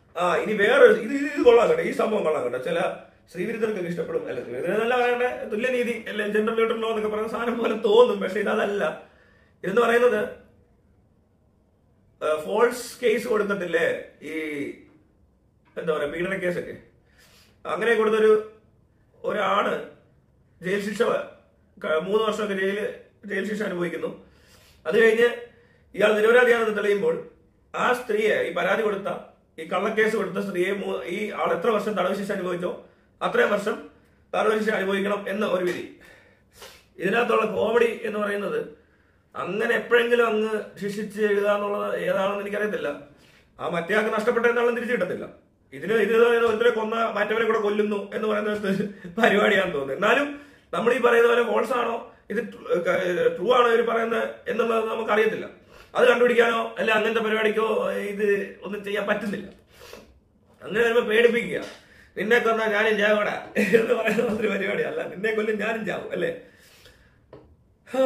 ആ ഇനി വേറെ ഇത് ഇത് ഇത് കൊള്ളാം കേട്ടോ ഈ സംഭവം കൊള്ളാം കേട്ടോ ചില ശ്രീവിരുദ്ധർക്കൊക്കെ ഇഷ്ടപ്പെടും അല്ല ശ്രീവിരുദ്ധനല്ല പറയണ്ടേ തുല്യനീതി അല്ലെ ജെൻഡർ ന്യൂട്രൽ ലോ എന്നൊക്കെ പറയുന്ന സാധനം പോലെ തോന്നും പക്ഷെ ഇതല്ല ഇതെന്ന് പറയുന്നത് ഫോൾസ് കേസ് കൊടുക്കത്തില്ലേ ഈ എന്താ പറയാ പീഡന കേസൊക്കെ അങ്ങനെ കൊടുത്തൊരു ഒരാണ് ജയിൽ ശിക്ഷ ക- മൂന്ന് വർഷമൊക്കെ ജയിൽ ജയിൽ ശിക്ഷ അനുഭവിക്കുന്നു അത് കഴിഞ്ഞ് ഇയാൾ നിരപരാധിയാണെന്ന് തെളിയുമ്പോൾ ആ സ്ത്രീയെ ഈ പരാതി കൊടുത്ത ഈ കള്ളക്കേസ് കൊടുത്ത സ്ത്രീയെ മൂ- ഈ ആൾ എത്ര വർഷം തടവ് ശിക്ഷ അനുഭവിച്ചോ അത്രയും വർഷം തടവ് ശിക്ഷ അനുഭവിക്കണം എന്ന ഒരു വിധി ഇതിനകത്തുള്ള കോമഡി എന്ന് പറയുന്നത് അങ്ങനെ എപ്പോഴെങ്കിലും അങ്ങ് ശിക്ഷിച്ച് എഴുതുക എന്നുള്ളത് ഏതാണെന്ന് എനിക്കറിയത്തില്ല ആ മറ്റേ ആൾക്ക് നഷ്ടപ്പെട്ട എന്നാലും തിരിച്ചു കിട്ടത്തില്ല ഇതിന് ഇത് ഒരുത്തരെ കൊന്ന മറ്റവരെ കൂടെ കൊല്ലുന്നു എന്ന് പറയുന്നത് പരിപാടിയാണെന്ന് തോന്നുന്നു എന്നാലും നമ്മൾ ഈ പറയുന്ന പോലെ ഫോൾസ് ആണോ ഇത് ട്രൂ ആണോ ഇവർ പറയുന്നത് എന്നുള്ളത് നമുക്ക് അറിയത്തില്ല അത് കണ്ടുപിടിക്കാനോ അല്ല അങ്ങനത്തെ പരിപാടിക്കോ ഇത് ഒന്നും ചെയ്യാൻ പറ്റുന്നില്ല അങ്ങനെ വരുമ്പോ പേടിപ്പിക്കുക നിന്നെ കൊന്നാ ഞാനും ചാവടാ എന്ന് പറയുന്ന ഒരു പരിപാടി അല്ല നിന്നെ കൊല്ലും ഞാനും ചാവും അല്ലേ ഹാ.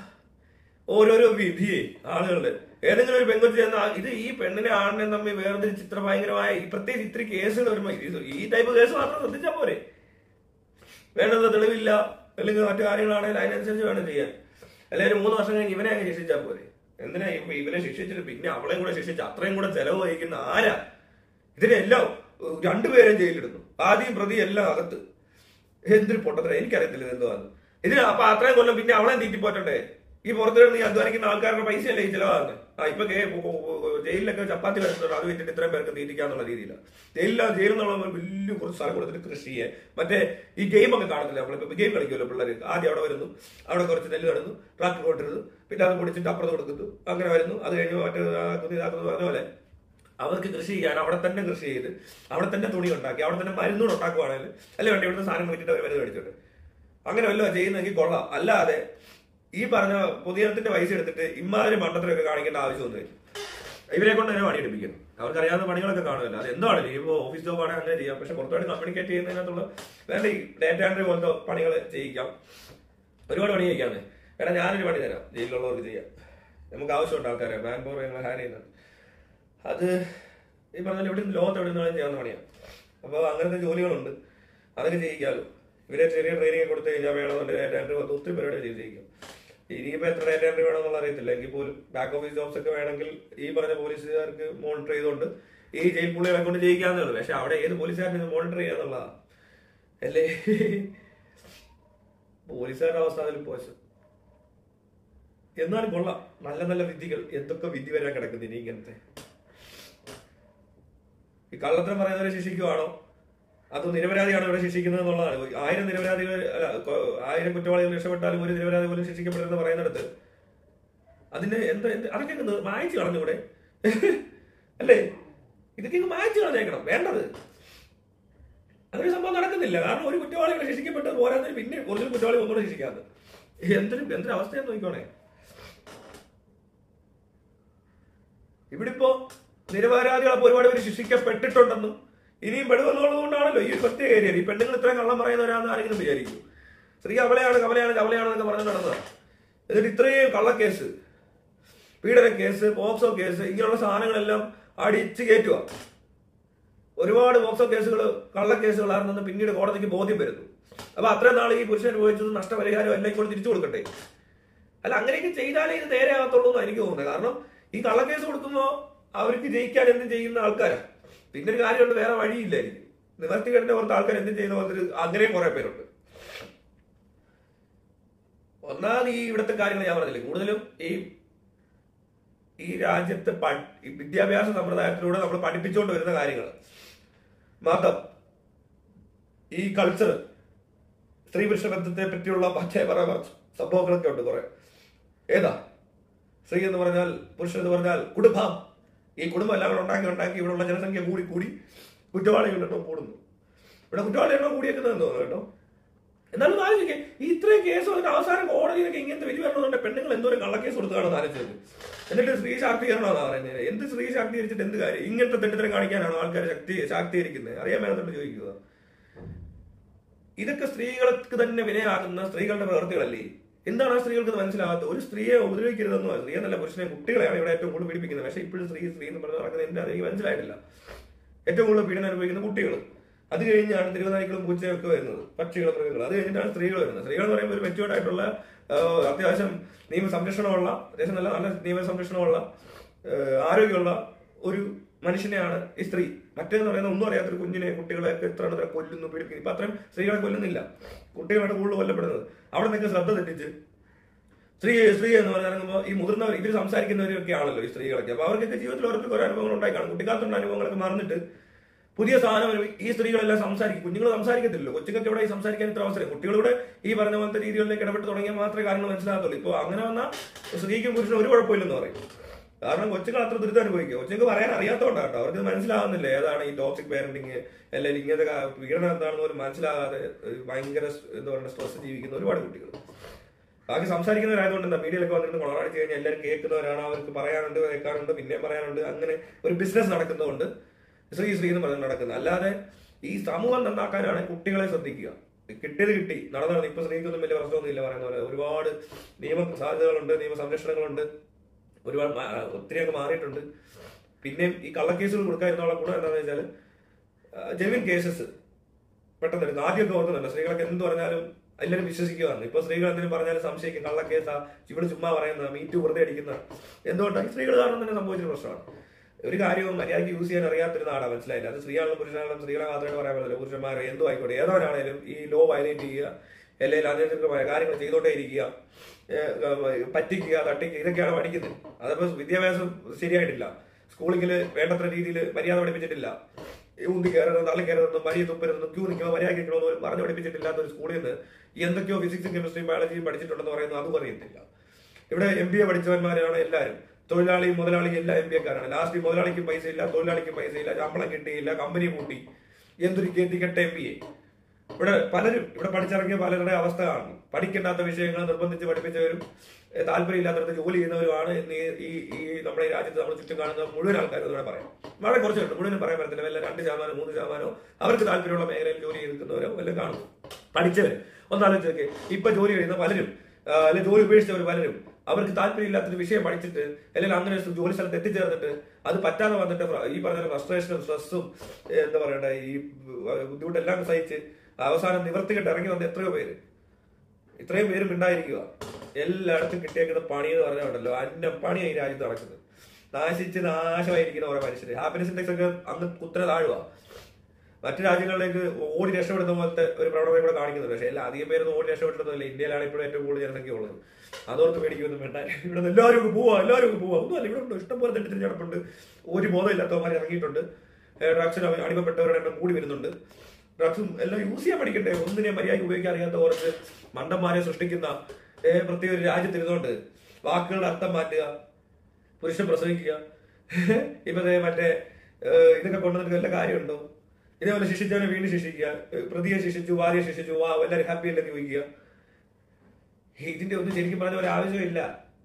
ഓരോരോ വിധിയെ ആളുകളുടെ ഏതെങ്കിലും ഒരു പെൺകൊച്ചു ചെന്ന ഇത് ഈ പെണ്ണിനെ ആണിനെ തമ്മിൽ വേർതിരിച്ച് ഇത്ര ഭയങ്കരമായ ഈ പ്രത്യേകിച്ച് ഇത്ര കേസുകൾ വരുമ്പോ ഇത് ഈ ടൈപ്പ് കേസ് മാത്രം ശ്രദ്ധിച്ചാൽ പോരെ വേണ്ടത് തെളിവില്ല അല്ലെങ്കിൽ മറ്റു കാര്യങ്ങളാണെങ്കിൽ അതിനനുസരിച്ച് വേണം ചെയ്യാൻ അല്ലെങ്കിൽ ഒരു മൂന്ന് വർഷം കഴിഞ്ഞ് ഇവനെ അങ്ങ് ശിക്ഷിച്ചാൽ പോരെ എന്തിനാ ഇപ്പൊ ഇവനെ ശിക്ഷിച്ചിട്ട് പിന്നെ അവളെയും കൂടെ ശിക്ഷിച്ച് അത്രയും കൂടെ ചെലവ് വഹിക്കുന്ന ആരാ ഇതിനെല്ലാം ഏഹ്, രണ്ടുപേരും ജയിലിടുന്നു ആദ്യം പ്രതി എല്ലാം അകത്ത് എന്തൊരു പൊട്ടത്തര എനിക്കറിയത്തില്ല ഇത് എന്തുവാന്ന് ഇതിന് അപ്പൊ അത്രയും കൊല്ലം പിന്നെ അവളെ തീറ്റിപ്പോറ്റണ്ടേ ഈ പുറത്ത് കിടന്ന് ഈ അധ്വാനിക്കുന്ന ആൾക്കാരുടെ പൈസ അല്ലേ ഈ ചിലവാകുന്നത് ആ ഇപ്പൊ കേ- ഉ- ഉ- ഉ- ജയിലിലൊക്കെ ചപ്പാത്തി വരുന്നുണ്ട് അത് വിറ്റിട്ട് ഇത്രയും പേർക്ക് തീറ്റിക്കാന്നുള്ള രീതിയിലാണ് ജയിലില ജയിലിൽ നിന്നുള്ള വലിയ കുറച്ച് സ്ഥലം കൊടുത്തിട്ട് കൃഷി ചെയ്യാൻ മറ്റേ ഈ ഗെയിം ഒക്കെ കാണത്തില്ല നമ്മളിപ്പോ ഗെയിം കളിക്കുമല്ലോ പിള്ളേർ ആദ്യം അവിടെ വരുന്നു അവിടെ കുറച്ച് നെല്ല് നടുന്നു ട്രാക്ടർ കൊണ്ടിരുന്നു പിന്നെ അത് പൊടിച്ചിട്ട് അപ്പുറത്ത് കൊടുക്കുന്നു അങ്ങനെ വരുന്നു അത് കഴിഞ്ഞ് മറ്റേ ഇതാക്കുന്നു ഇതാക്കുന്നു പറഞ്ഞ പോലെ അവർക്ക് കൃഷി ചെയ്യാൻ അവിടെ തന്നെ കൃഷി ചെയ്ത് അവിടെ തന്നെ തുണി ഉണ്ടാക്കി അവിടെ തന്നെ മരുന്നൂടെ ഉണ്ടാക്കുവാണെങ്കിൽ അല്ലെ വേണ്ടി ഇവിടുത്തെ സാധനം വിറ്റിട്ട് അവർ മരുന്ന് മേടിച്ചോട്ടെ അങ്ങനെ വല്ലതും ചെയ്യുന്നെങ്കിൽ കൊള്ളാം അല്ലാതെ ഈ പറഞ്ഞ പൊതുജനത്തിന്റെ പൈസ എടുത്തിട്ട് ഇമാതിരി മണ്ടത്തിലൊക്കെ കാണിക്കേണ്ട ആവശ്യമൊന്നുമില്ല ഇവരെ കൊണ്ട് തന്നെ പണിയെടുപ്പിക്കുന്നു അവർക്കറിയാവുന്ന പണികളൊക്കെ കാണുമല്ലോ അത് എന്താണ് ഇപ്പോൾ ഓഫീസ് ജോബ് ആണെങ്കിൽ അങ്ങനെ ചെയ്യാം പക്ഷെ പുറത്തോട്ട് കമ്മ്യൂണിക്കേറ്റ് ചെയ്യുന്നതിനകത്തുള്ള വേണ്ട ഈ ഡേറ്റ എൻട്രി പോലത്തെ പണികൾ ചെയ്യിക്കാം ഒരുപാട് പണി ചെയ്യിക്കാമേ വേണം ഞാനൊരു പണി തരാം ജയിലിലുള്ളവർക്ക് ചെയ്യാം നമുക്ക് ആവശ്യമുണ്ട് ആൾക്കാരെ മാൻ പവർ ഞങ്ങൾ ഹയർ ചെയ്യുന്നുണ്ട് അത് ഈ പറഞ്ഞ ഇവിടെ നിന്ന് ലോകത്ത് എവിടെ നിന്നാലും ചെയ്യാവുന്ന പണിയാണ് അപ്പോൾ അങ്ങനത്തെ ജോലികളുണ്ട് അതൊക്കെ ചെയ്യിക്കാമല്ലോ ഇവരെ ചെറിയ ട്രെയിനിങ് കൊടുത്തു കഴിഞ്ഞാൽ വേണമെന്നുണ്ട് ഡേറ്റ എൻട്രി പോലത്തെ ഒത്തിരി പരിപാടി ചെയ്ത് ചെയ്യിക്കാം ഇനിയിപ്പോൾ എത്ര ഡേറ്റ എൻട്രി വേണമെന്നുള്ള അറിയത്തില്ല എങ്കിൽ പോലും ബാക്ക് ഓഫീസ് ജോബ്സ് ഒക്കെ വേണമെങ്കിൽ ഈ പറഞ്ഞ പോലീസുകാർക്ക് മോണിറ്റർ ചെയ്തുകൊണ്ട് ഈ ജയിൽ പുള്ളികളെ കൊണ്ട് ചെയ്യിക്കാന്നേ ഉള്ളൂ പക്ഷെ അവിടെ ഏത് പോലീസുകാരനെ മോണിറ്റർ ചെയ്യാന്നുള്ളതാ അല്ലേ പോലീസുകാരുടെ അവസ്ഥ അതിൽ പോശം എന്നാലും കൊള്ളാം നല്ല നല്ല വിധികൾ എന്തൊക്കെ വിധി വരാൻ കിടക്കുന്നു ഇനി ഇങ്ങനത്തെ ഈ കള്ളത്തരം പറയുന്നവരെ ശിക്ഷിക്കുവാണോ അതോ നിരപരാധിയാണോ ഇവിടെ ശിക്ഷിക്കുന്നത് എന്നുള്ളതാണ് ആയിരം നിരപരാധികൾ അല്ല, കൊ- ആയിരം കുറ്റവാളികൾ രക്ഷപ്പെട്ടാലും ഒരു നിരപരാധി പോലും ശിക്ഷിക്കപ്പെടുമെന്ന് പറയുന്നിടത്ത് അതിന്റെ എന്താ എന്ത് അതൊക്കെ അങ്ങ് മായച്ചു കളഞ്ഞൂടെ അല്ലേ ഇതൊക്കെ ഇങ്ങ് മായച്ചു കളഞ്ഞേക്കണം വേണ്ടത് അങ്ങനെ സംഭവം നടക്കുന്നില്ല കാരണം ഒരു കുറ്റവാളികളെ ശിക്ഷിക്കപ്പെട്ട് പോരാന്നതിന് പിന്നെ ഒറിജിനൽ കുറ്റവാളി ഒന്നുകൂടെ ശിക്ഷിക്കാതെ എന്തൊരു എന്തൊരു അവസ്ഥയെന്ന് നോക്കിക്കോണേ ഇവിടിപ്പോ നിരപരാധികൾ അപ്പൊ ഒരുപാട് പേര് ശിക്ഷിക്കപ്പെട്ടിട്ടുണ്ടെന്നും ഇനിയും പെടുവെന്നുള്ളത് കൊണ്ടാണല്ലോ ഈ ഒരു പ്രത്യേക ഏരിയ ഈ പെണ്ണുങ്ങൾ ഇത്രയും കള്ളം പറയുന്നവരാണെന്ന് ആരെങ്കിലും വിചാരിക്കും സ്ത്രീ അവളെയാണ് കവലയാണ് കവലയാണെന്നൊക്കെ പറഞ്ഞു നടന്നതാണ് എന്നിട്ട് ഇത്രയും കള്ളക്കേസ് പീഡന കേസ് പോക്സോ കേസ് ഇങ്ങനെയുള്ള സാധനങ്ങളെല്ലാം അടിച്ച് കയറ്റുക ഒരുപാട് പോക്സോ കേസുകൾ കള്ളക്കേസുകളാണെന്ന് പിന്നീട് കോടതിക്ക് ബോധ്യം വരുന്നു അപ്പൊ അത്രയും നാൾ ഈ പുരുഷൻ അനുഭവിച്ചത് നഷ്ടപരിഹാരം എല്ലാം കൂടെ തിരിച്ചു കൊടുക്കട്ടെ അല്ല അങ്ങനെയൊക്കെ ചെയ്താലേ ഇത് നേരെ ആകത്തുള്ളൂ എന്ന് എനിക്ക് തോന്നുന്നത് കാരണം ഈ കള്ളക്കേസ് കൊടുക്കുമ്പോൾ അവർക്ക് ജയിക്കാൻ എന്ത് ചെയ്യുന്ന ആൾക്കാരാ പിന്നെ ഒരു കാര്യമുണ്ട് വേറെ വഴിയില്ലായിരിക്കും നിവർത്തികേടിന്റെ പുറത്ത് ആൾക്കാർ എന്തും ചെയ്യുന്ന പോലത്തെ ഒരു- അങ്ങനെയും കുറെ പേരുണ്ട് ഒന്നാമത് ഈ ഇവിടുത്തെ കാര്യങ്ങൾ ഞാൻ പറഞ്ഞില്ലേ കൂടുതലും ഈ ഈ രാജ്യത്ത് പ- ഈ വിദ്യാഭ്യാസ സമ്പ്രദായത്തിലൂടെ നമ്മൾ പഠിപ്പിച്ചുകൊണ്ട് വരുന്ന കാര്യങ്ങൾ മതം ഈ കൾച്ചർ സ്ത്രീ പുരുഷ ബന്ധത്തെ പറ്റിയുള്ള പച്ചയ പറ സംഭവങ്ങളൊക്കെ ഉണ്ട് കുറെ ഏതാ സ്ത്രീ എന്ന് പറഞ്ഞാൽ പുരുഷൻ എന്ന് പറഞ്ഞാൽ കുടുംബം ഈ കുടുംബം എല്ലാം കൂടെ ഉണ്ടാക്കി ഉണ്ടാക്കി ഇവിടെയുള്ള ജനസംഖ്യ കൂടി കൂടി കുറ്റവാളികളുടെ എണ്ണം കൂടുന്നു ഇവിടെ കുറ്റവാളികളുടെ എണ്ണം കൂടിയേക്കുന്നതെന്ന് തോന്നുന്നു കേട്ടോ എന്നാലും ആലോചിക്കേ ഈ ഇത്രയും കേസ് വന്നിട്ട് അവസാനം കോടതിയിലൊക്കെ ഇങ്ങനത്തെ വിധി വരണമെന്നുണ്ട് പെണ്ണുങ്ങൾ എന്തോരം കള്ളക്കേസ് കൊടുത്തതാണെന്ന് ആലോചിച്ചത് എന്നിട്ട് സ്ത്രീ ശാക്തീകരണമാണെന്ന് പറയുന്നത് എന്ത് സ്ത്രീ ശാക്തീകരിച്ചിട്ട് എന്ത് കാര്യം ഇങ്ങനത്തെ തെണ്ടിത്തരം കാണിക്കാനാണ് ആൾക്കാർ ശക്തി ശാക്തീകരിക്കുന്നത് അറിയാൻ മേലത്തോട്ട് ചോദിക്കുക ഇതൊക്കെ സ്ത്രീകൾക്ക് തന്നെ വിനയാകുന്ന സ്ത്രീകളുടെ പ്രവൃത്തികളല്ലേ എന്താണ് ആ സ്ത്രീകൾക്ക് ഇത് മനസ്സിലാകാത്തത് ഒരു സ്ത്രീയെ ഉപദ്രവിക്കരുതെന്നോ സ്ത്രീയെ നല്ല പുരുഷനെ കുട്ടികളെയാണ് ഇവിടെ ഏറ്റവും കൂടുതൽ പീഡിപ്പിക്കുന്നത് പക്ഷേ ഇപ്പോഴും സ്ത്രീ സ്ത്രീ എന്ന് പറഞ്ഞ് നടക്കുന്നത് എന്റെ അതെനിക്ക് മനസ്സിലായിട്ടില്ല ഏറ്റവും കൂടുതൽ പീഡനം അനുഭവിക്കുന്ന കുട്ടികൾ അത് കഴിഞ്ഞാണ് തിരുവനായ്ക്കളും പൂച്ചയൊക്കെ വരുന്നത് പക്ഷികൾ മൃഗങ്ങൾ അത് കഴിഞ്ഞിട്ടാണ് സ്ത്രീകൾ വരുന്നത് സ്ത്രീകൾ എന്ന് പറയുമ്പോൾ ഒരു മെച്ചുവേർഡ് ആയിട്ടുള്ള ആ, അത്യാവശ്യം നിയമ സംരക്ഷണമുള്ള അത്യാവശ്യം നല്ല നല്ല നിയമ സംരക്ഷണമുള്ള ആ, ആരോഗ്യമുള്ള ഒരു മനുഷ്യനെയാണ് ഈ സ്ത്രീ മറ്റേന്ന് പറയുന്ന ഒന്നും അറിയാത്തൊരു കുഞ്ഞിനെ കുട്ടികളെ ഒക്കെ എത്ര എണ്ണം കൊല്ലുന്നു പീഡിപ്പിക്കുന്നു ഇപ്പൊ അത്രയും സ്ത്രീകളെ കൊല്ലുന്നില്ല കുട്ടികളാണ് കൂടുതൽ കൊല്ലപ്പെടുന്നത് അവിടെ നിങ്ങൾക്ക് ശ്രദ്ധ തെറ്റിച്ച് സ്ത്രീ സ്ത്രീ എന്ന് പറഞ്ഞിറങ്ങുമ്പോൾ ഈ മുതിർന്നവർ ഇവർ സംസാരിക്കുന്നവരൊക്കെ ആണല്ലോ ഈ സ്ത്രീകളൊക്കെ അപ്പൊ അവർക്കൊക്കെ ജീവിതത്തിൽ ഓരോരുത്തർക്ക് ഓരോ അനുഭവങ്ങൾ ഉണ്ടായി കാണും കുട്ടിക്കാലത്തുള്ള അനുഭവങ്ങളൊക്കെ മറന്നിട്ട് പുതിയ സാധനം വരും. ഈ സ്ത്രീകളെല്ലാം സംസാരിക്കും കുഞ്ഞുങ്ങൾ സംസാരിക്കത്തില്ലല്ലോ കൊച്ചുങ്ങൾക്ക് ഇവിടെ ഈ സംസാരിക്കാൻ ഇത്ര അവസരം കുട്ടികളുടെ ഈ പറഞ്ഞ പോലത്തെ രീതികളിലേക്ക് ഇടപെട്ട് തുടങ്ങിയാൽ മാത്രമേ കാര്യങ്ങൾ മനസ്സിലാകത്തുള്ളൂ ഇപ്പോൾ അങ്ങനെ വന്ന സ്ത്രീക്കും പുരുഷനും ഒരു കുഴപ്പമില്ലെന്ന് പറയും കാരണം കൊച്ചുങ്ങൾ അത്ര ദുരിതം അനുഭവിക്കും കൊച്ചുങ്ങൾക്ക് പറയാൻ അറിയാത്തതുകൊണ്ടാണ് കേട്ടോ അവർക്ക് മനസ്സിലാവുന്നില്ല ഏതാണ് ഈ ടോക്സിക് പേരന്റിങ് അല്ലെങ്കിൽ ഇങ്ങനത്തെ കാ- പീഡനം എന്താണെന്ന് പോലും മനസ്സിലാകാതെ ഏഹ്, ഭയങ്കര സ്- എന്താ പറയുക സ്ട്രെസ് ജീവിക്കുന്ന ഒരുപാട് കുട്ടികൾ ബാക്കി സംസാരിക്കുന്നവരായതുകൊണ്ട് എന്താ മീഡിയയിലൊക്കെ വന്നിട്ട് കൊളറാടിച്ച് കഴിഞ്ഞാൽ എല്ലാവരും കേൾക്കുന്നവരാണ് അവർക്ക് പറയാനുണ്ട് കേൾക്കാനുണ്ട് പിന്നെയും പറയാനുണ്ട് അങ്ങനെ ഒരു ബിസിനസ് നടക്കുന്നതുകൊണ്ട് ശ്രീ ശ്രീ എന്ന് പറഞ്ഞ് നടക്കുന്നത് അല്ലാതെ ഈ സമൂഹം നന്നാക്കാനാണ് കുട്ടികളെ ശ്രദ്ധിക്കുക കിട്ടിയത് കിട്ടി നടന്നാണ് ഇപ്പൊ സ്ത്രീക്കൊന്നും വലിയ പ്രശ്നമൊന്നും ഇല്ല പറയുന്ന പോലെ ഒരുപാട് നിയമ സാധ്യതകളുണ്ട് നിയമ സംരക്ഷണങ്ങളുണ്ട് ഒരുപാട് മാ- ഒത്തിരിയൊക്കെ മാറിയിട്ടുണ്ട് പിന്നെയും ഈ കള്ളക്കേസുകൾ കൊടുക്കാതിരുന്നുള്ള ഗുണം എന്താണെന്ന് വെച്ചാൽ ജെനുവിൻ കേസസ് പെട്ടെന്ന് എടുക്കും ആദ്യമൊക്കെ ഓർക്കുന്നുണ്ട് സ്ത്രീകളൊക്കെ എന്ത് പറഞ്ഞാലും എല്ലാവരും വിശ്വസിക്കുകയാണ് ഇപ്പൊ സ്ത്രീകൾ എന്തെങ്കിലും പറഞ്ഞാലും സംശയിക്കും കള്ളക്കേസാ ഇവിടെ ചുമ്മാ പറയുന്ന മീറ്റു വെറുതെ അടിക്കുന്ന എന്തുകൊണ്ടാണ് ഈ സ്ത്രീകൾ കാരണം തന്നെ സംഭവിച്ചൊരു പ്രശ്നമാണ് ഒരു കാര്യവും മര്യാദയ്ക്ക് യൂസ് ചെയ്യാൻ അറിയാത്തൊരു നാടാണ് മനസ്സിലായില്ല അത് സ്ത്രീയാണെങ്കിലും പുരുഷനാണെങ്കിലും സ്ത്രീകളെ മാത്രമേ പറയാൻ പറ്റില്ല പുരുഷന്മാരോ എന്തോ ആയിക്കോട്ടെ ഏതവരാണേലും ഈ ലോ വയലേറ്റ് ചെയ്യുക അല്ലെങ്കിൽ അതിനനുസരിച്ച് കാര്യങ്ങൾ ചെയ്തുകൊണ്ടേ ഇരിക്കുക ഏഹ് പറ്റിക്കുക തട്ടിക്കുക ഇതൊക്കെയാണ് പഠിക്കുന്നത് അതപ്പോ വിദ്യാഭ്യാസം ശരിയായിട്ടില്ല സ്കൂളിൽ വേണ്ടത്ര രീതിയിൽ മര്യാദ പഠിപ്പിച്ചിട്ടില്ല ഊന്തി കയറരുത് തള്ളി കയറരുതെന്നും മരിയ തുപ്പരുതെന്നും ക്യൂ നിൽക്കണോ മര്യാദ നിൽക്കണമെന്ന് പറഞ്ഞു പഠിപ്പിച്ചിട്ടില്ലാത്ത ഒരു സ്കൂളിൽ നിന്ന് എന്തൊക്കെയോ ഫിസിക്സും കെമിസ്ട്രിയും ബയോളജിയും പഠിച്ചിട്ടുണ്ടെന്ന് പറയുന്നത് അതും അറിയത്തില്ല ഇവിടെ എം ബി എ പഠിച്ചവന്മാരാണ് എല്ലാവരും തൊഴിലാളിയും മുതലാളിയും എല്ലാം എം ബി എക്കാരാണ് ലാസ്റ്റ് മുതലാളിക്കും പൈസ ഇല്ല തൊഴിലാളിക്കും പൈസ ഇല്ല ശമ്പളം കിട്ടിയില്ല കമ്പനി പൂട്ടി എന്തൊരു കെട്ടിക്കെട്ട എം ബി എ ഇവിടെ പലരും ഇവിടെ പഠിച്ചിറങ്ങിയ പലരുടെ അവസ്ഥ കാണുന്നു പഠിക്കേണ്ടാത്ത വിഷയങ്ങൾ നിർബന്ധിച്ച് പഠിപ്പിച്ചവരും ഏഹ് താല്പര്യമില്ലാത്തവർക്ക് ജോലി ചെയ്യുന്നവരുമാണ് ഇന്ന് ഈ- ഈ ഈ നമ്മുടെ ഈ രാജ്യത്ത് നമ്മൾ ചുറ്റും കാണുന്ന മുഴുവൻ ആൾക്കാരും ഇവിടെ പറയാം വളരെ കുറച്ച് ഉണ്ട് മുഴുവനും പറയാൻ പറ്റത്തില്ല വല്ല രണ്ട് ശതമാനം മൂന്ന് ശതമാനമോ അവർക്ക് താല്പര്യമുള്ള മേഖലയിൽ ജോലി ചെയ്തിരിക്കുന്നവരോ വല്ലതും കാണുന്നു പഠിച്ചവർ ഒന്നാലോചിച്ച് നോക്കി ഇപ്പൊ ജോലി ചെയ്യുന്ന പലരും ആ, അല്ലെങ്കിൽ ജോലി ഉപേക്ഷിച്ചവർ പലരും അവർക്ക് താല്പര്യമില്ലാത്തൊരു വിഷയം പഠിച്ചിട്ട് അല്ലെങ്കിൽ അങ്ങനെ ഒരു ജോലി സ്ഥലത്ത് എത്തിച്ചേർന്നിട്ട് അത് പറ്റാതെ വന്നിട്ട് ഫ്ര- ഈ പറഞ്ഞ ഫ്രസ്ട്രേഷനും സ്ട്രെസ്സും എന്താ പറയണ്ട ഈ ബുദ്ധിമുട്ടെല്ലാം സഹിച്ച് അവസാനം നിവർത്തികെട്ട് ഇറങ്ങി വന്ന എത്രയോ പേര് ഇത്രയും പേരും ഉണ്ടായിരിക്കുക എല്ലായിടത്തും കിട്ടിയേക്കുന്ന പണി എന്ന് പറഞ്ഞാൽ ഉണ്ടല്ലോ അന്ന പണിയാണ് ഈ രാജ്യത്ത് നടക്കുന്നത് നാശിച്ച് നാശമായിരിക്കുന്ന ഓരോ മനുഷ്യര് ഹാപ്പിനെസ് ഇൻഡെക്സ് ഒക്കെ അന്ന് കുത്തനെ താഴുക മറ്റു രാജ്യങ്ങളിലേക്ക് ഓടി രക്ഷപ്പെടുന്ന പോലത്തെ ഒരു പ്രവണത ഇവിടെ കാണിക്കുന്നുണ്ട് പക്ഷേ എല്ലാ അധികം പേരൊന്നും ഓടി രക്ഷപ്പെടുന്നതല്ല ഇന്ത്യയിലാണ് ഇപ്പോഴും ഏറ്റവും കൂടുതൽ ജനസംഖ്യ ഉള്ളത് അതോർത്ത് പേടിക്കൊന്നും വേണ്ട ഇവിടെ നിന്ന് എല്ലാവരും ഒക്കെ പോവാ എല്ലാവരും ഒക്കെ പോവാ ഒന്നുമല്ല ഇവിടെ ഉണ്ട് ഇഷ്ടംപോലെ തെറ്റിദ്ധരി നടപ്പുണ്ട് ഒരു ബോധമില്ലാത്തവന്മാർ ഇറങ്ങിയിട്ടുണ്ട് ഡ്രഗ്സിന് അടിമപ്പെട്ടവരുടെ എണ്ണം കൂടി വരുന്നുണ്ട് ഡ്രഗ്സും എല്ലാം യൂസ് ചെയ്യാൻ പഠിക്കട്ടെ ഒന്നിനെ മര്യാദയ്ക്ക് ഉപയോഗിക്കാൻ അറിയാത്ത കുറച്ച് മണ്ടന്മാരെ സൃഷ്ടിക്കുന്ന ഏ, പ്രത്യേക ഒരു രാജ്യത്തിരുന്നുകൊണ്ട് വാക്കുകളുടെ അർത്ഥം മാറ്റുക പുരുഷൻ പ്രസവിക്കുക ഇപ്പൊ ദേ മറ്റേ ഏ, ഇതൊക്കെ കൊണ്ടുവന്നിട്ട് വല്ല കാര്യമുണ്ടോ ഇതേപോലെ ശിക്ഷിച്ചവനെ വീണ്ടും ശിക്ഷിക്കുക ഏ, പ്രതിയെ ശിക്ഷിച്ചു വാദിയെ ശിക്ഷിച്ചു വാ എല്ലാവരും ഹാപ്പി അല്ലെന്ന് ചോദിക്കുക ഇതിന്റെ ഒന്നും ശരിക്കും പറഞ്ഞ ഒരു ആവശ്യമില്ല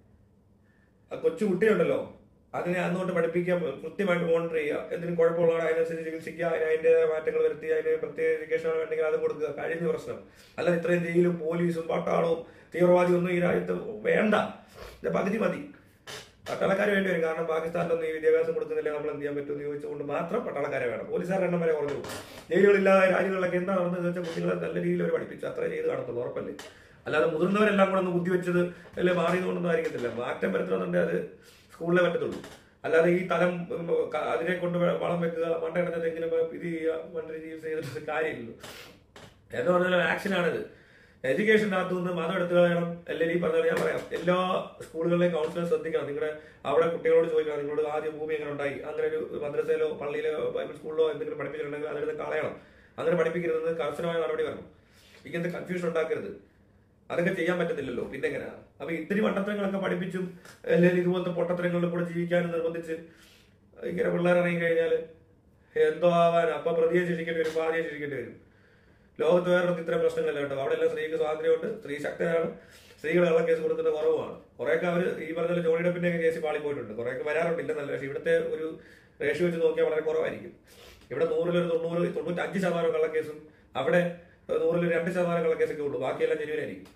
ആ കൊച്ചു കുട്ടിയുണ്ടല്ലോ അതിനെ അന്നോട്ട് പഠിപ്പിക്കാൻ കൃത്യമായിട്ട് മോണിറ്റർ ചെയ്യുക എന്തിനും കുഴപ്പമുള്ളതാണ് അതിനനുസരിച്ച് ചികിത്സിക്കുക അതിന് അതിന്റെ മാറ്റങ്ങൾ വരുത്തി അതിന് പ്രത്യേക എഡ്യൂക്കേഷൻ വേണ്ടെങ്കിൽ അത് കൊടുക്കുക കഴിഞ്ഞ പ്രശ്നം അല്ലാതെ ഇത്രയും ജയിലും പോലീസും പട്ടാളവും തീവ്രവാദിയും ഒന്നും ഈ രാജ്യത്ത് വേണ്ട ഇത് പകുതി മതി പട്ടാളക്കാർ വേണ്ടി വരും കാരണം പാകിസ്ഥാനിലൊന്നും ഈ വിദ്യാഭ്യാസം കൊടുക്കുന്നില്ല നമ്മൾ എന്ത് ചെയ്യാൻ പറ്റുമെന്ന് ചോദിച്ചുകൊണ്ട് മാത്രം പട്ടാളക്കാരെ വേണം പോലീസുകാരുടെ എണ്ണം വരെ കുറഞ്ഞു ജയിലുകളില്ലാതെ രാജ്യങ്ങളിലൊക്കെ എന്താ നടന്നത് വെച്ചാൽ കുട്ടികളെ നല്ല രീതിയിൽ അവർ പഠിപ്പിച്ചു അത്ര ചെയ്ത് കാണത്തുള്ളൂ ഉറപ്പല്ലേ അല്ലാതെ മുതിർന്നവരെല്ലാം കൂടെ ഒന്ന് ബുദ്ധി വെച്ചത് അല്ലെ മാറിയതുകൊണ്ടൊന്നും ആയിരിക്കത്തില്ല മാറ്റം വരുത്തണമെന്നുണ്ടെങ്കിൽ അത് സ്കൂളിലെ പറ്റത്തുള്ളൂ അല്ലാതെ ഈ തലം ഉം, ക- അതിനെ കൊണ്ട് വെ- വളം വെക്കുക മണ്ട കിടന്നിട്ട് ഇങ്ങനെ ഇത് ചെയ്യുക മണ്ട ചികിത്സ ചെയ്തിട്ട് കാര്യമില്ലല്ലോ എന്ന് പറഞ്ഞാൽ ആക്ഷനാണിത് എഡ്യൂക്കേഷനകത്ത് നിന്ന് മതം എടുത്തു കളയണം അല്ലെങ്കിൽ ഈ പറഞ്ഞ പോലെ ഞാൻ പറയാം എല്ലാ സ്കൂളുകളിലെയും കൗൺസിലർ ശ്രദ്ധിക്കണം നിങ്ങളുടെ അവിടെ കുട്ടികളോട് ചോദിക്കണം നിങ്ങളോട് ആദ്യം ഭൂമി എങ്ങനെ ഉണ്ടായി അങ്ങനെ ഒരു മദ്രസയിലോ പള്ളിയിലോ ബൈബിൾ സ്കൂളിലോ എന്തെങ്കിലും പഠിപ്പിച്ചിട്ടുണ്ടെങ്കിൽ അതെടുത്ത് കളയണം അങ്ങനെ പഠിപ്പിക്കരുത് കർശനമായ നടപടി വരണം ഇങ്ങനത്തെ കൺഫ്യൂഷൻ ഉണ്ടാക്കരുത് അതൊക്കെ ചെയ്യാൻ പറ്റത്തില്ലല്ലോ പിന്നെ എങ്ങനെയാ അപ്പൊ ഇത്തിരി മണ്ടത്തരങ്ങളൊക്കെ പഠിപ്പിച്ചും അല്ലെങ്കിൽ ഇതുപോലത്തെ പൊട്ടത്തരങ്ങളിൽ കൂടെ ജീവിക്കാനും നിർബന്ധിച്ച് ഇങ്ങനെ പിള്ളേർ ഇറങ്ങി കഴിഞ്ഞാല് എന്തോ ആവാൻ അപ്പൊ പ്രതിയെ ശിക്ഷിക്കേണ്ടി വരും ഭാര്യയെ ശിക്ഷിക്കേണ്ടി വരും ലോകത്ത് വേറെ ഇത്തരം പ്രശ്നങ്ങളില്ല കേട്ടോ അവിടെ എല്ലാം സ്ത്രീക്ക് സ്വാതന്ത്ര്യമുണ്ട് സ്ത്രീ ശക്തരാണ് സ്ത്രീകൾ കള്ള കേസ് കൊടുക്കുന്ന കുറവാണ് കുറെയൊക്കെ അവർ ഈ പറഞ്ഞ ജോണിയുടെ പിന്നെ കേസ് പാളി പോയിട്ടുണ്ട് കുറെയൊക്കെ വരാറുണ്ട് ഇല്ലെന്നല്ല പക്ഷേ ഇവിടുത്തെ ഒരു റേഷ്യോ വെച്ച് നോക്കിയാൽ വളരെ കുറവായിരിക്കും ഇവിടെ നൂറിലൊരു തൊണ്ണൂറ് തൊണ്ണൂറ്റഞ്ച് ശതമാനം കള്ളക്കേസും അവിടെ നൂറിൽ രണ്ട് ശതമാനം കള്ളക്കേസൊക്കെ ഉള്ളൂ ബാക്കിയെല്ലാം ജനുവിനായിരിക്കും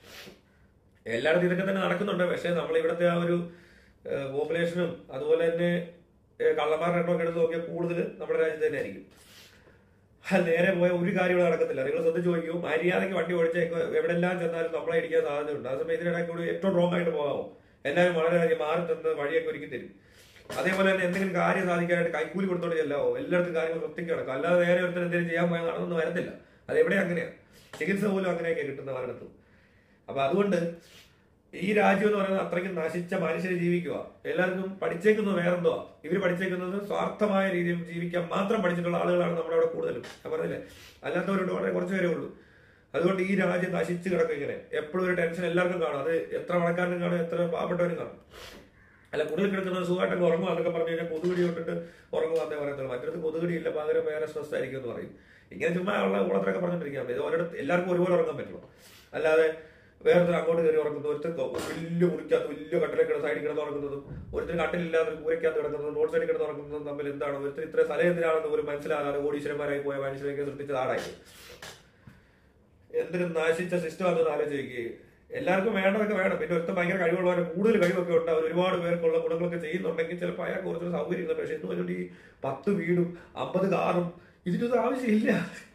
എല്ലായിടത്തും ഇതൊക്കെ തന്നെ നടക്കുന്നുണ്ട് പക്ഷേ നമ്മൾ ഇവിടുത്തെ ആ ഒരു പോപ്പുലേഷനും അതുപോലെ തന്നെ ഏഹ് കള്ളന്മാരുടെ എണ്ണമൊക്കെ എടുത്ത് നോക്കിയാൽ കൂടുതൽ നമ്മുടെ രാജ്യത്ത് തന്നെ ആയിരിക്കും അത് നേരെ പോയ ഒരു കാര്യം ഇവിടെ നടക്കത്തില്ല നിങ്ങൾ ശ്രദ്ധിച്ച് നോക്കിയോ മര്യാദയ്ക്ക് വണ്ടി ഓടിച്ചേക്ക് എവിടെല്ലാം ചെന്നാലും നമ്മളെ ഇടിക്കാൻ സാധ്യതയുണ്ട് ആ സമയത്ത് ഇതിനിടയ്ക്ക് കൂടി ഏറ്റവും റോങ് ആയിട്ട് പോകാമോ എല്ലാവരും വളരെ അധികം മാറി തന്ന് വഴിയൊക്കെ ഒരുക്കി തരും അതേപോലെ തന്നെ എന്തെങ്കിലും കാര്യം സാധിക്കാനായിട്ട് കൈക്കൂലി കൊടുത്തോണ്ട് ചെല്ലാവോ എല്ലായിടത്തും കാര്യങ്ങൾ വൃത്തിക്ക് കിടക്കും അല്ലാതെ നേരെ ഒരുത്തരം എന്തെങ്കിലും ചെയ്യാൻ പോയാൽ നടന്നൊന്നും വരത്തില്ല അതെവിടെ അങ്ങനെയാണ് ചികിത്സ പോലും അങ്ങനെയൊക്കെ കിട്ടുന്ന മരണത്തും അപ്പൊ അതുകൊണ്ട് ഈ രാജ്യം എന്ന് പറയുന്നത് അത്രയ്ക്ക് നശിച്ച മനുഷ്യരെ ജീവിക്കുക എല്ലാവർക്കും പഠിച്ചേക്കുന്നത് വേറെന്തോ ഇവര് പഠിച്ചേക്കുന്നത് സ്വാർത്ഥമായ രീതിയിൽ ജീവിക്കാൻ മാത്രം പഠിച്ചിട്ടുള്ള ആളുകളാണ് നമ്മുടെ അവിടെ കൂടുതലും ഞാൻ പറഞ്ഞില്ലേ അല്ലാത്തവരോട് വളരെ കുറച്ച് പേരേ ഉള്ളൂ അതുകൊണ്ട് ഈ രാജ്യം നശിച്ച് കിടക്കും ഇങ്ങനെ എപ്പോഴും ഒരു ടെൻഷൻ എല്ലാവർക്കും കാണും അത് എത്ര പണക്കാരനും കാണും എത്ര പാവപ്പെട്ടവനും കാണും അല്ല കൂടുതൽ കിടക്കുന്നത് സുഖമായിട്ടൊക്കെ ഉറങ്ങുക എന്നൊക്കെ പറഞ്ഞു കഴിഞ്ഞാൽ കൊതുകടി തൊട്ടിട്ട് ഉറങ്ങുക എന്നേ പറയത്തുള്ളൂ മറ്റൊരു കൊതുകടി ഇല്ല പകരം വേറെ സ്ട്രെസ് ആയിരിക്കും എന്ന് പറയും ഇങ്ങനെ ചുമ്മാ ഉള്ള ഊളത്തിലൊക്കെ പറഞ്ഞിട്ടിരിക്കാം ഇത് ഒരിടത്ത് എല്ലാവർക്കും ഒരുപോലെ ഉറങ്ങാൻ പറ്റുള്ളൂ അല്ലാതെ വേറൊരു അങ്ങോട്ട് കയറി ഉറങ്ങുന്നു ഒരുത്തർ വലിയ മുറിക്കകത്ത് വലിയ കട്ടിലൊക്കെ സൈഡിൽ കിടന്ന് ഉറങ്ങുന്നതും ഒരുത്തർ കട്ടിലില്ലാതെ കൂരയ്ക്കകത്ത് കിടക്കുന്നതും റോഡ് സൈഡിൽ കിടന്ന് ഉറങ്ങുന്നതും തമ്മിൽ എന്താണ് ഒരുത്തർ ഇത്ര സ്ഥലം എന്തിനാണെന്ന് ഒരു മനസ്സിലാകാതെ കോടീശ്വരന്മാരായി പോയ മനുഷ്യരൊക്കെ സൃഷ്ടിച്ചത് ആടായി എന്തിനും നാശിച്ച സിസ്റ്റം അതൊന്ന് ആലോചിക്കുക എല്ലാവർക്കും വേണ്ടതൊക്കെ വേണം പിന്നെ ഒരുത്തം ഭയങ്കര കഴിവുള്ളവരെ കൂടുതൽ കഴിവൊക്കെ ഉണ്ട് അവർ ഒരുപാട് പേർക്കുള്ള ഗുണങ്ങളൊക്കെ ചെയ്യുന്നുണ്ടെങ്കിൽ ചിലപ്പോൾ അയാൾക്ക് കുറച്ചൊരു സൗകര്യം ഉണ്ട് പക്ഷെ എന്ന് പറഞ്ഞിട്ട് ഈ പത്ത് വീടും അമ്പത് കാറും ഇതിനൊന്നും ആവശ്യമില്ല